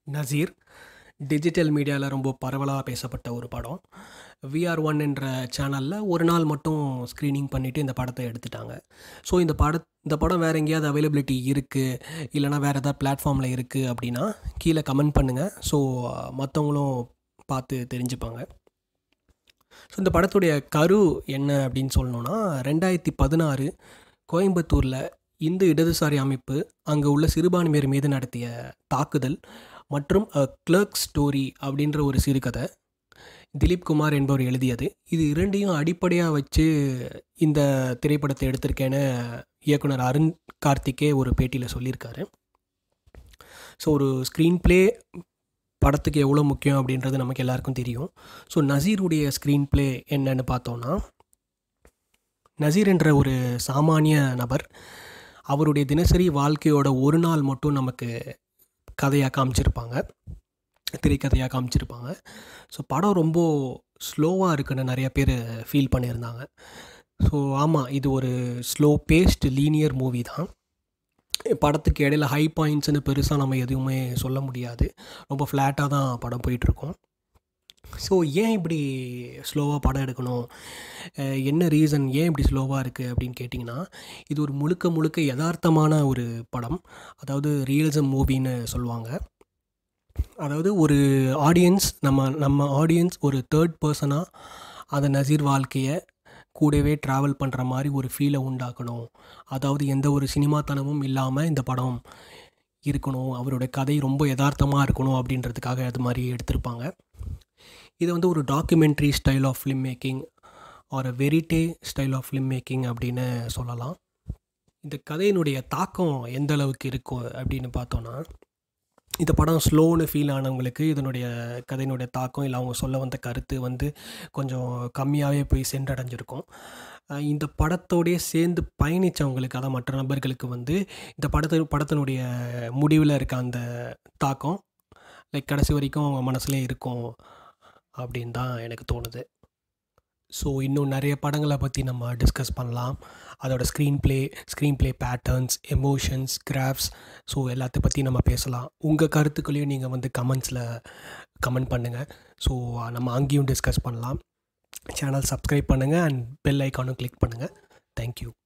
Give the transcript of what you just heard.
Nazeer digital மீடியாவில் ரொம்ப பரவலாக பேசப்பட்ட ஒரு படம் விஆர் ஒன் என்ற சேனலில் ஒரு நாள் மட்டும் ஸ்க்ரீனிங் பண்ணிவிட்டு இந்த படத்தை எடுத்துட்டாங்க ஸோ இந்த பட இந்த படம் வேறு எங்கேயாவது அவைலபிலிட்டி இருக்குது இல்லைனா வேறு ஏதாவது பிளாட்ஃபார்மில் இருக்குது அப்படின்னா கீழே கமெண்ட் பண்ணுங்கள் ஸோ மற்றவங்களும் பார்த்து தெரிஞ்சுப்பாங்க ஸோ இந்த படத்துடைய கரு என்ன அப்படின்னு சொல்லணுன்னா ரெண்டாயிரத்தி பதினாறு கோயம்புத்தூரில் இந்து இடதுசாரி அமைப்பு அங்கே உள்ள சிறுபான்மையர் மீது நடத்திய தாக்குதல் மற்றும் அ கிளர்க் ஸ்டோரி அப்படின்ற ஒரு சிறுகதை திலீப் குமார் என்பவர் எழுதியது இது இரண்டையும் அடிப்படையாக வச்சு இந்த திரைப்படத்தை எடுத்திருக்கேன்னு இயக்குனர் அருண் கார்த்திகே ஒரு பேட்டியில் சொல்லியிருக்காரு ஸோ ஒரு ஸ்க்ரீன் ப்ளே படத்துக்கு எவ்வளோ முக்கியம் அப்படின்றது நமக்கு எல்லாருக்கும் தெரியும் ஸோ நசீருடைய ஸ்க்ரீன் ப்ளே என்னன்னு பார்த்தோன்னா நசீர் என்ற ஒரு சாமானிய நபர் அவருடைய தினசரி வாழ்க்கையோட ஒரு நாள் மட்டும் நமக்கு கதையாக காமிச்சிருப்பாங்க திரைக்கதையாக காமிச்சிருப்பாங்க ஸோ படம் ரொம்ப ஸ்லோவாக இருக்குன்னு நிறைய பேர் ஃபீல் பண்ணியிருந்தாங்க ஸோ ஆமாம் இது ஒரு ஸ்லோ பேஸ்ட் லீனியர் மூவி தான் படத்துக்கு இடையில ஹை பாயிண்ட்ஸ்னு பெருசாக நம்ம எதுவுமே சொல்ல முடியாது ரொம்ப ஃப்ளாட்டாக தான் படம் போயிட்டுருக்கோம் ஸோ ஏன் இப்படி ஸ்லோவாக படம் எடுக்கணும் என்ன ரீசன் ஏன் இப்படி ஸ்லோவாக இருக்குது அப்படின்னு கேட்டிங்கன்னா இது ஒரு முழுக்க முழுக்க யதார்த்தமான ஒரு படம் அதாவது ரியலிசம் மூவின்னு சொல்லுவாங்க அதாவது ஒரு ஆடியன்ஸ் நம்ம நம்ம ஆடியன்ஸ் ஒரு தேர்ட் பர்சனாக அந்த நசீர் வாழ்க்கையை கூடவே ட்ராவல் பண்ணுற மாதிரி ஒரு ஃபீலை உண்டாக்கணும் அதாவது எந்த ஒரு சினிமாத்தனமும் இல்லாமல் இந்த படம் இருக்கணும் அவரோட கதை ரொம்ப யதார்த்தமாக இருக்கணும் அப்படின்றதுக்காக அது மாதிரி எடுத்திருப்பாங்க இது வந்து ஒரு documentary style of film making or a verite style of film making அப்படின்னு சொல்லலாம் இந்த கதையினுடைய தாக்கம் எந்த அளவுக்கு இருக்கும் அப்படின்னு பார்த்தோன்னா இந்த படம் ஸ்லோன்னு ஃபீல் ஆனவங்களுக்கு இதனுடைய கதையினுடைய தாக்கம் இல்லை அவங்க சொல்ல வந்த கருத்து வந்து கொஞ்சம் கம்மியாகவே போய் சென்றடைஞ்சிருக்கும் இந்த படத்தோடைய சேர்ந்து பயணித்தவங்களுக்கு அதான் மற்ற நபர்களுக்கு வந்து இந்த படத்து படத்தினுடைய முடிவில் இருக்க அந்த தாக்கம் லைக் கடைசி வரைக்கும் அவங்க மனசுலேயே இருக்கும் அப்படின்னு தான் எனக்கு தோணுது ஸோ இன்னும் நிறைய படங்களை பற்றி நம்ம டிஸ்கஸ் பண்ணலாம் அதோட screenplay screenplay patterns emotions crafts so எல்லாத்த பற்றி நம்ம பேசலாம் உங்கள் கருத்துக்களையும் நீங்கள் வந்து கமெண்ட்ஸில் கமெண்ட் பண்ணுங்கள் ஸோ நம்ம அங்கேயும் டிஸ்கஸ் பண்ணலாம் சேனல் சப்ஸ்கிரைப் பண்ணுங்கள் அண்ட் பெல் ஐக்கானும் கிளிக் பண்ணுங்கள் தேங்க்யூ